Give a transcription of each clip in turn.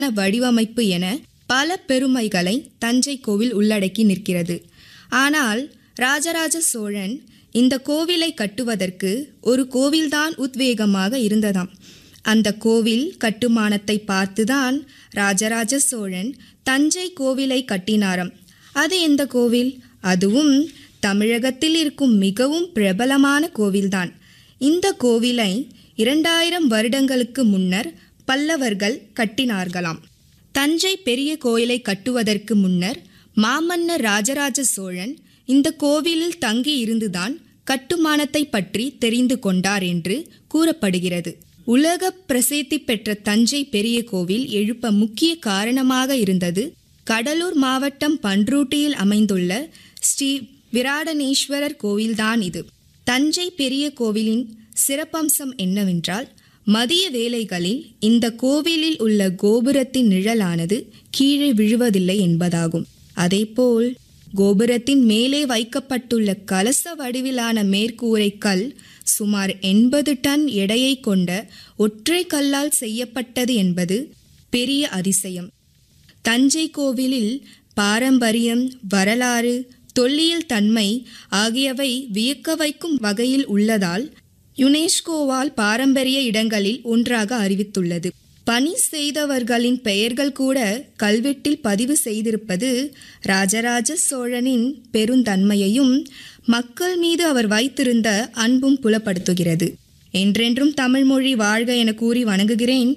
வடிவமைப்பு என பல பெருமைகளை தஞ்சை கோவில் உள்ளடக்கி நிற்கிறது ஆனால் ராஜராஜ சோழன் இந்த கோவிலை கட்டுவதற்கு ஒரு கோவில்தான் உத்வேகமாக இருந்ததாம் அந்த கோவில் கட்டுமானத்தை பார்த்துதான் ராஜராஜ சோழன் தஞ்சை கோவிலை கட்டினாராம் அது எந்த கோவில் அதுவும் தமிழகத்தில் இருக்கும் மிகவும் பிரபலமான கோவில்தான் இந்த கோவிலை இரண்டாயிரம் வருடங்களுக்கு முன்னர் பல்லவர்கள் கட்டினார்களாம் தஞ்சை பெரிய கோயிலை கட்டுவதற்கு முன்னர் மாமன்னர் ராஜராஜ சோழன் இந்த கோவிலில் தங்கி இருந்துதான் கட்டுமானத்தை பற்றி தெரிந்து கொண்டார் என்று கூறப்படுகிறது உலக பிரசித்தி பெற்ற தஞ்சை பெரிய கோவில் எழுப்ப முக்கிய காரணமாக இருந்தது கடலூர் மாவட்டம் பன்ருட்டியில் அமைந்துள்ள ஸ்ரீ விராடனேஸ்வரர் கோவில்தான் இது தஞ்சை பெரிய கோவிலின் சிறப்பம்சம் என்னவென்றால் மதிய வேளைகளில் இந்த கோவிலில் உள்ள கோபுரத்தின் நிழலானது கீழே விழுவதில்லை என்பதாகும் அதேபோல் கோபுரத்தின் மேலே வைக்கப்பட்டுள்ள கலச வடிவிலான மேற்கூரை கல் சுமார் எண்பது டன் எடையை கொண்ட ஒற்றை கல்லால் செய்யப்பட்டது என்பது பெரிய அதிசயம் தஞ்சை கோவிலில் பாரம்பரியம் வரலாறு தொல்லியல் தன்மை ஆகியவை வியக்க வைக்கும் வகையில் உள்ளதால் யுனெஸ்கோவால் பாரம்பரிய இடங்களில் ஒன்றாக அறிவித்துள்ளது பணி செய்தவர்களின் பெயர்கள் கூட கல்வெட்டில் பதிவு செய்திருப்பது ராஜராஜ சோழனின் பெருந்தன்மையையும் மக்கள் மீது அவர் வைத்திருந்த அன்பும் புலப்படுத்துகிறது என்றென்றும் தமிழ்மொழி வாழ்க என கூறி வணங்குகிறேன்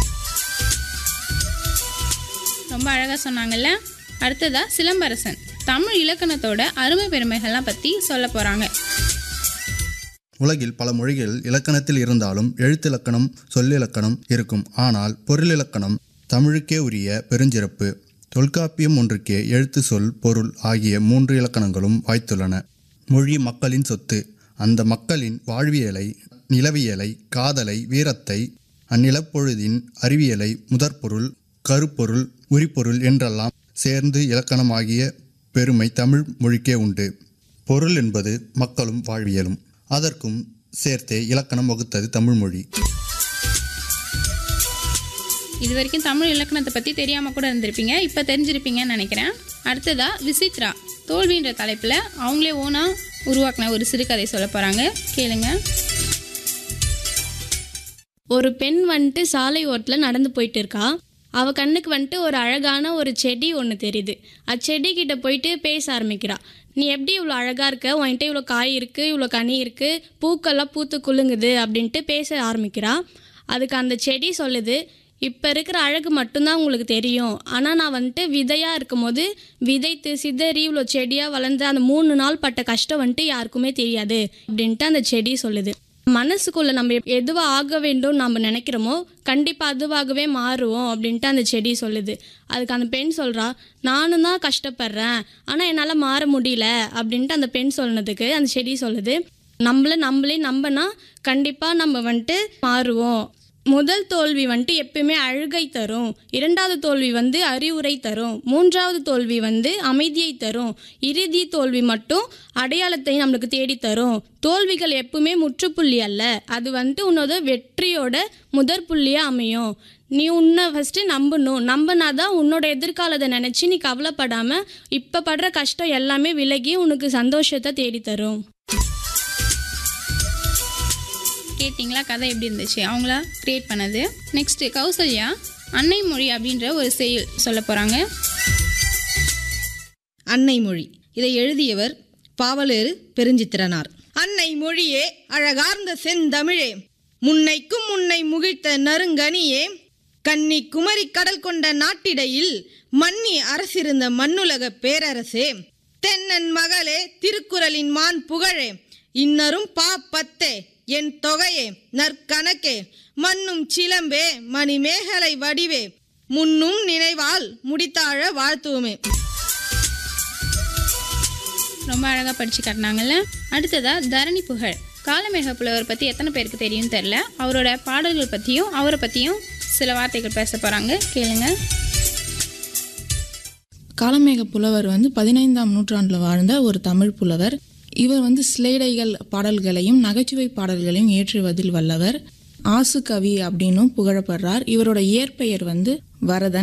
ரொம்ப அழகாக சொன்னாங்கல்ல அடுத்ததா சிலம்பரசன் தமிழ் இலக்கணத்தோட அருமை பெருமைகள்லாம் பற்றி சொல்ல போகிறாங்க உலகில் பல மொழிகள் இலக்கணத்தில் இருந்தாலும் எழுத்திலக்கணம் சொல்லிலக்கணம் இருக்கும் ஆனால் பொருளிலக்கணம் தமிழுக்கே உரிய பெருஞ்சிறப்பு தொல்காப்பியம் ஒன்றுக்கே எழுத்து சொல் பொருள் ஆகிய மூன்று இலக்கணங்களும் வாய்த்துள்ளன மொழி மக்களின் சொத்து அந்த மக்களின் வாழ்வியலை நிலவியலை காதலை வீரத்தை அந்நிலப்பொழுதின் அறிவியலை முதற்பொருள் கருப்பொருள் உரிப்பொருள் என்றெல்லாம் சேர்ந்து இலக்கணமாகிய பெருமை தமிழ் மொழிக்கே உண்டு பொருள் என்பது மக்களும் வாழ்வியலும் அதற்கும் சேர்த்தே இலக்கணம் வகுத்தது தமிழ் மொழி இது வரைக்கும் தமிழ் இலக்கணத்தை பற்றி தெரியாமல் கூட இருந்திருப்பீங்க இப்போ தெரிஞ்சிருப்பீங்கன்னு நினைக்கிறேன் அடுத்ததா விசித்ரா தோல்வின்ற தலைப்பில் அவங்களே ஓனாக உருவாக்கின ஒரு சிறுகதை சொல்ல போகிறாங்க கேளுங்க ஒரு பெண் வந்துட்டு சாலை ஓரத்தில் நடந்து போயிட்டு இருக்கா அவ கண்ணுக்கு வந்துட்டு ஒரு அழகான ஒரு செடி ஒன்று தெரியுது அச்செடி கிட்ட போயிட்டு பேச ஆரம்பிக்கிறா நீ எப்படி இவ்வளோ அழகாக இருக்க உன்கிட்ட இவ்வளோ காய் இருக்குது இவ்வளோ கனி இருக்குது பூக்கெல்லாம் பூத்து குலுங்குது அப்படின்ட்டு பேச ஆரம்பிக்கிறா அதுக்கு அந்த செடி சொல்லுது இப்போ இருக்கிற அழகு மட்டும்தான் உங்களுக்கு தெரியும் ஆனால் நான் வந்துட்டு விதையாக இருக்கும்போது விதைத்து சிதறி இவ்வளோ செடியாக வளர்ந்து அந்த மூணு நாள் பட்ட கஷ்டம் வந்துட்டு யாருக்குமே தெரியாது அப்படின்ட்டு அந்த செடி சொல்லுது மனசுக்குள்ள நம்ம எதுவாக ஆக வேண்டும் நம்ம நினைக்கிறோமோ கண்டிப்பாக அதுவாகவே மாறுவோம் அப்படின்ட்டு அந்த செடி சொல்லுது அதுக்கு அந்த பெண் சொல்கிறா நானும் தான் கஷ்டப்படுறேன் ஆனால் என்னால் மாற முடியல அப்படின்ட்டு அந்த பெண் சொன்னதுக்கு அந்த செடி சொல்லுது நம்மள நம்மளே நம்பினா கண்டிப்பாக நம்ம வந்துட்டு மாறுவோம் முதல் தோல்வி வந்துட்டு எப்பயுமே அழுகை தரும் இரண்டாவது தோல்வி வந்து அறிவுரை தரும் மூன்றாவது தோல்வி வந்து அமைதியை தரும் இறுதி தோல்வி மட்டும் அடையாளத்தை நம்மளுக்கு தேடி தரும் தோல்விகள் எப்பவுமே முற்றுப்புள்ளி அல்ல அது வந்துட்டு உன்னோட வெற்றியோட முதற் புள்ளியாக அமையும் நீ உன்னை ஃபஸ்ட்டு நம்பணும் நம்பினாதான் உன்னோட எதிர்காலத்தை நினச்சி நீ கவலைப்படாமல் இப்போ படுற கஷ்டம் எல்லாமே விலகி உனக்கு சந்தோஷத்தை தேடி தரும் கேட்டிங்களா கதை எப்படி இருந்துச்சு அவங்களா கிரியேட் பண்ணது நெக்ஸ்ட்டு கௌசல்யா அன்னை மொழி அப்படின்ற ஒரு செயல் சொல்ல போகிறாங்க அன்னை மொழி இதை எழுதியவர் பாவலேறு பெருஞ்சித்திரனார் அன்னை மொழியே அழகார்ந்த செந்தமிழே முன்னைக்கும் முன்னை முகிழ்த்த நறுங்கனியே கன்னி குமரி கடல் கொண்ட நாட்டிடையில் மன்னி அரசிருந்த மண்ணுலக பேரரசே தென்னன் மகளே திருக்குறளின் மான் புகழே இன்னரும் பா பத்தே என் தொகையே நற்கணக்கே மண்ணும் சிலம்பே மணிமேகலை வடிவே முன்னும் நினைவால் முடித்தாழ வாழ்த்துவோமே ரொம்ப அழகாக படித்து காட்டினாங்கல்ல அடுத்ததா தரணி புகழ் காலமேக புலவர் பற்றி எத்தனை பேருக்கு தெரியும் தெரில அவரோட பாடல்கள் பற்றியும் அவரை பற்றியும் சில வார்த்தைகள் பேச போகிறாங்க கேளுங்க காலமேக புலவர் வந்து பதினைந்தாம் நூற்றாண்டில் வாழ்ந்த ஒரு தமிழ் புலவர் இவர் வந்து சிலேடைகள் பாடல்களையும் நகைச்சுவை பாடல்களையும் ஏற்றுவதில் வல்லவர் ஆசுகவி அப்படின்னும் புகழப்படுறார் இவரோட இயற்பெயர் வந்து வரதன்